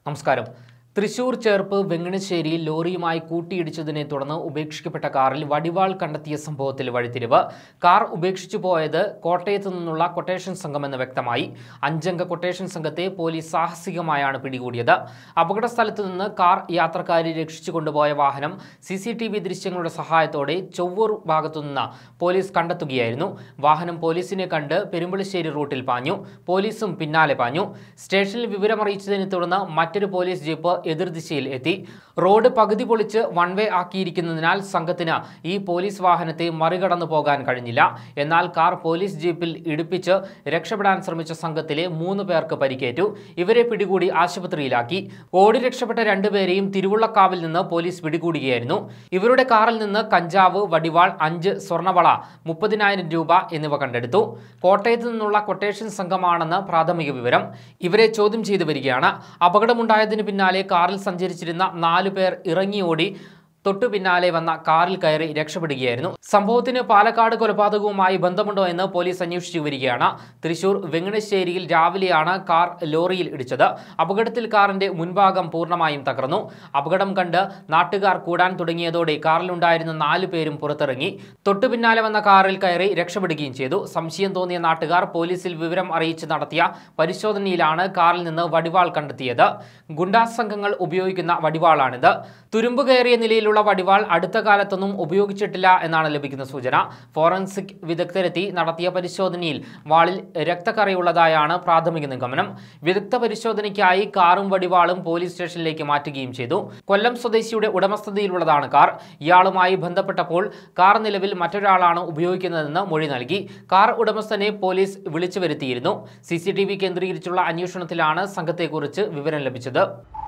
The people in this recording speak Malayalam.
നമസ്കാരം തൃശൂർ ചേർപ്പ് വെങ്ങണശ്ശേരിയിൽ ലോറിയുമായി കൂട്ടിയിടിച്ചതിനെ തുടർന്ന് ഉപേക്ഷിക്കപ്പെട്ട കാറിൽ വടിവാൾ കണ്ടെത്തിയ സംഭവത്തിൽ വഴിത്തിരിവ് കാർ ഉപേക്ഷിച്ചു പോയത് കോട്ടയത്തു നിന്നുള്ള കൊട്ടേഷൻ സംഘമെന്ന് വ്യക്തമായി അഞ്ചംഗ കൊട്ടേഷൻ സംഘത്തെ പോലീസ് സാഹസികമായാണ് പിടികൂടിയത് അപകട സ്ഥലത്ത് നിന്ന് കാർ യാത്രക്കാരെ രക്ഷിച്ചു കൊണ്ടുപോയ വാഹനം സി സി ടി വി ദൃശ്യങ്ങളുടെ സഹായത്തോടെ ചൊവ്വൂർ ഭാഗത്തുനിന്ന് പോലീസ് കണ്ടെത്തുകയായിരുന്നു വാഹനം പോലീസിനെ കണ്ട് പെരുമ്പളിശ്ശേരി റൂട്ടിൽ പാഞ്ഞു പോലീസും പിന്നാലെ പാഞ്ഞു സ്റ്റേഷനിൽ വിവരമറിയിച്ചതിനെ തുടർന്ന് മറ്റൊരു പോലീസ് ജീപ്പ് എതിർദിശയിൽ എത്തി റോഡ് പകുതി പൊളിച്ച് വൺ വേ ആക്കിയിരിക്കുന്നതിനാൽ സംഘത്തിന് ഈ പോലീസ് വാഹനത്തെ മറികടന്നു പോകാൻ കഴിഞ്ഞില്ല എന്നാൽ കാർ പോലീസ് ജീപ്പിൽ ഇടിപ്പിച്ച് രക്ഷപ്പെടാൻ ശ്രമിച്ച സംഘത്തിലെ മൂന്ന് പേർക്ക് പരിക്കേറ്റു ഇവരെ പിടികൂടി ആശുപത്രിയിലാക്കി ഓടി രക്ഷപ്പെട്ട രണ്ടുപേരെയും തിരുവുള്ളക്കാവിൽ നിന്ന് പോലീസ് പിടികൂടുകയായിരുന്നു ഇവരുടെ കാറിൽ നിന്ന് കഞ്ചാവ് വടിവാൾ അഞ്ച് സ്വർണ്ണവള മുപ്പതിനായിരം രൂപ എന്നിവ കണ്ടെടുത്തു കോട്ടയത്ത് നിന്നുള്ള കൊട്ടേഷൻ സംഘമാണെന്ന് പ്രാഥമിക വിവരം ഇവരെ ചോദ്യം ചെയ്തു വരികയാണ് അപകടമുണ്ടായതിന് പിന്നാലെ കാറിൽ സഞ്ചരിച്ചിരുന്ന നാലു പേർ ഇറങ്ങിയോടി തൊട്ടു പിന്നാലെ വന്ന കാറിൽ കയറി രക്ഷപ്പെടുകയായിരുന്നു സംഭവത്തിന് പാലക്കാട് കൊലപാതകവുമായി ബന്ധമുണ്ടോ എന്ന് പോലീസ് അന്വേഷിച്ചു വരികയാണ് തൃശൂർ വെങ്ങണശ്ശേരിയിൽ രാവിലെയാണ് കാർ ലോറിയിൽ ഇടിച്ചത് അപകടത്തിൽ കാറിന്റെ മുൻഭാഗം പൂർണ്ണമായും തകർന്നു അപകടം കണ്ട് നാട്ടുകാർ കൂടാൻ തുടങ്ങിയതോടെ കാറിലുണ്ടായിരുന്ന നാലു പേരും പുറത്തിറങ്ങി തൊട്ടു പിന്നാലെ വന്ന കാറിൽ കയറി രക്ഷപ്പെടുകയും ചെയ്തു സംശയം തോന്നിയ നാട്ടുകാർ പോലീസിൽ വിവരം അറിയിച്ച് നടത്തിയ പരിശോധനയിലാണ് കാറിൽ നിന്ന് വടിവാൾ കണ്ടെത്തിയത് ഗുണ്ടാ സംഘങ്ങൾ ഉപയോഗിക്കുന്ന വടിവാളാണിത് തുരുമ്പ് കയറിയ നിലയിലുള്ള വടിവാൾ അടുത്ത കാലത്തൊന്നും ഉപയോഗിച്ചിട്ടില്ല എന്നാണ് ലഭിക്കുന്ന സൂചന ഫോറൻസിക് വിദഗ്ധരെത്തി നടത്തിയ പരിശോധനയിൽ വാളിൽ രക്തക്കറയുള്ളതായാണ് പ്രാഥമിക നിഗമനം വിദഗ്ധ പരിശോധനയ്ക്കായി കാറും വടിവാളും പോലീസ് സ്റ്റേഷനിലേക്ക് മാറ്റുകയും ചെയ്തു കൊല്ലം സ്വദേശിയുടെ ഉടമസ്ഥതയിലുള്ളതാണ് കാർ ഇയാളുമായി ബന്ധപ്പെട്ടപ്പോൾ കാർ നിലവിൽ മറ്റൊരാളാണ് ഉപയോഗിക്കുന്നതെന്ന് മൊഴി നൽകി കാർ ഉടമസ്ഥനെ പോലീസ് വിളിച്ചു വരുത്തിയിരുന്നു സി കേന്ദ്രീകരിച്ചുള്ള അന്വേഷണത്തിലാണ് സംഘത്തെക്കുറിച്ച് വിവരം ലഭിച്ചത്